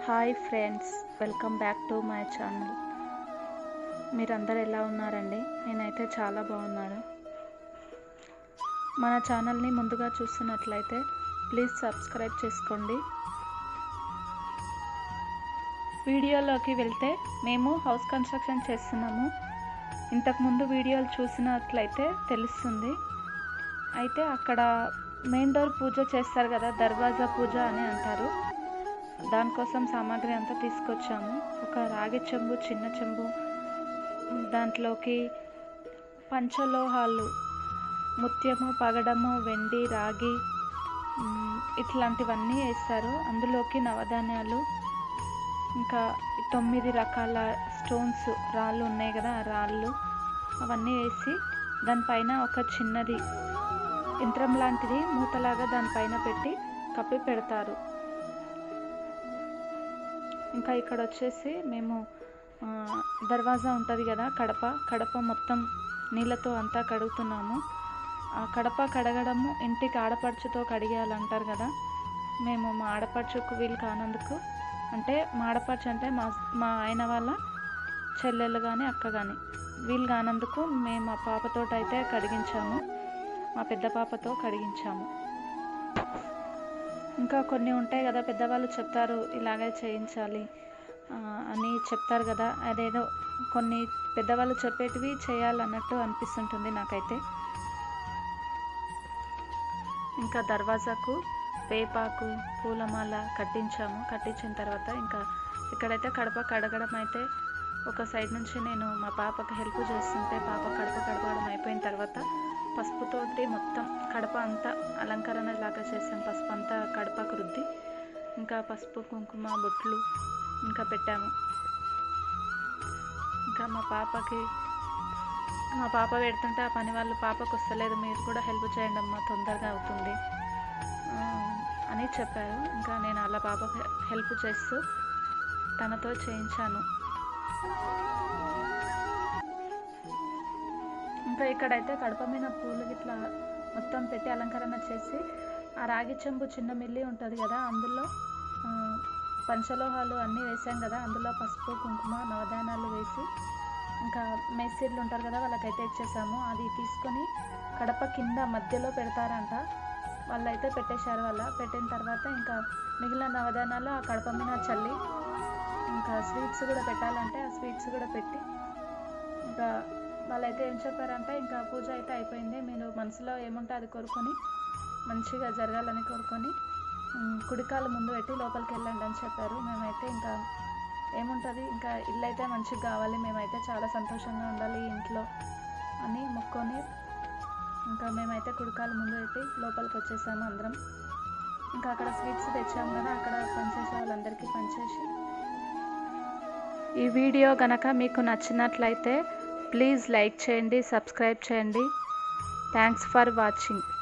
hi friends welcome back to my channel మీరందరూ ఎలా ఉన్నారండి నేనైతే చాలా బాగున్నాను మన ఛానల్ని ముందుగా చూస్తున్నట్లయితే ప్లీజ్ సబ్స్క్రైబ్ చేసుకోండి వీడియోలోకి వెళ్తే మేము హౌస్ కన్స్ట్రక్షన్ చేస్తున్నాము ఇంతకుముందు వీడియోలు చూసినట్లయితే తెలుస్తుంది అయితే అక్కడ మెయిన్ డోర్ పూజ చేస్తారు కదా దర్వాజా పూజ అని అంటారు దానికోసం సామాగ్రి అంతా తీసుకొచ్చాము ఒక రాగి చెంబు చిన్న చెంబు దాంట్లోకి పంచలోహాలు ముత్యము పగడము వెండి రాగి మ్, ఇట్లాంటివన్నీ వేస్తారు అందులోకి నవధాన్యాలు ఇంకా తొమ్మిది రకాల స్టోన్స్ రాళ్ళు ఉన్నాయి కదా ఆ రాళ్ళు అవన్నీ వేసి దానిపైన ఒక చిన్నది యంత్రం లాంటిది మూతలాగా దానిపైన పెట్టి కప్పి పెడతారు ఇంకా ఇక్కడ వచ్చేసి మేము ఆ, దర్వాజా ఉంటుంది కదా కడప కడప మొత్తం నీళ్ళతో అంతా కడుగుతున్నాము ఆ కడప కడగడము ఇంటికి ఆడపడుచుతో కడిగేయాలంటారు కదా మేము మా ఆడపడుచుకు వీలు కానందుకు అంటే మా ఆడపడుచు అంటే మా మా ఆయన వాళ్ళ చెల్లెలు కానీ అక్క కానీ వీలు కానందుకు మేము మా పాపతో అయితే కడిగించాము మా పెద్ద పాపతో కడిగించాము ఇంకా కొన్ని ఉంటాయి కదా పెద్దవాళ్ళు చెప్తారు ఇలాగే చేయించాలి ఆ, అని చెప్తారు కదా అదేదో కొన్ని పెద్దవాళ్ళు చెప్పేటివి చేయాలన్నట్టు అనిపిస్తుంటుంది నాకైతే ఇంకా దర్వాజాకు వేపాకు పూలమాల కట్టించాము కట్టించిన తర్వాత ఇంకా ఇక్కడైతే కడప కడగడం అయితే ఒక సైడ్ నుంచి నేను మా పాపకి హెల్ప్ చేస్తుంటే పాప కడప కడగడం అయిపోయిన తర్వాత పసుపుతోటి మొత్తం కడప అంతా అలంకరణ లాగా చేసాం పసుపు అంతా కడపకు రుద్ది ఇంకా పసుపు కుంకుమ బొట్లు ఇంకా పెట్టాము ఇంకా మా పాపకి మా పాప పెడుతుంటే ఆ పని వాళ్ళు పాపకు వస్తలేదు మీరు కూడా హెల్ప్ చేయండి అమ్మా తొందరగా అవుతుంది ఆ, అని చెప్పారు ఇంకా నేను అలా పాపకు హెల్ప్ చేస్తూ తనతో చేయించాను ఇంకా ఇక్కడైతే కడప మీద పూలు గిట్లా మొత్తం పెట్టి అలంకరణ చేసి ఆ రాగి చెంబు చిన్న మిల్లి ఉంటుంది కదా అందులో ఆ, పంచలోహాలు అన్నీ వేసాం కదా అందులో పసుపు కుంకుమ నవధాన్యాలు వేసి ఇంకా మేస్త్రీలు ఉంటారు కదా వాళ్ళకైతే ఇచ్చేసాము అది తీసుకొని కడప కింద మధ్యలో పెడతారంట వాళ్ళైతే పెట్టేశారు వాళ్ళ పెట్టిన తర్వాత ఇంకా మిగిలిన నవధాన్యాలు ఆ కడప మీద చల్లి ఇంకా స్వీట్స్ కూడా పెట్టాలంటే ఆ స్వీట్స్ కూడా పెట్టి ఇంకా వాళ్ళైతే ఏం చెప్పారంటే ఇంకా పూజ అయితే అయిపోయింది మీరు మనసులో ఏముంటే అది కోరుకొని మంచిగా జరగాలని కోరుకొని ఉమ్, కుడికాలు ముందు పెట్టి లోపలికి వెళ్ళండి అని చెప్పారు మేమైతే ఇంకా ఏముంటుంది ఇంకా ఇల్లు అయితే మంచిగా కావాలి మేమైతే చాలా సంతోషంగా ఉండాలి ఈ ఇంట్లో అని మొక్కొని ఇంకా మేమైతే కుడికాలు ముందు పెట్టి లోపలికి వచ్చేసాము అందరం ఇంకా అక్కడ స్వీట్స్ తెచ్చాము కదా అక్కడ పనిచేసే వాళ్ళందరికీ పనిచేసి ఈ వీడియో గనక మీకు నచ్చినట్లయితే ప్లీజ్ లైక్ చేయండి సబ్స్క్రైబ్ చేయండి థ్యాంక్స్ ఫర్ వాచింగ్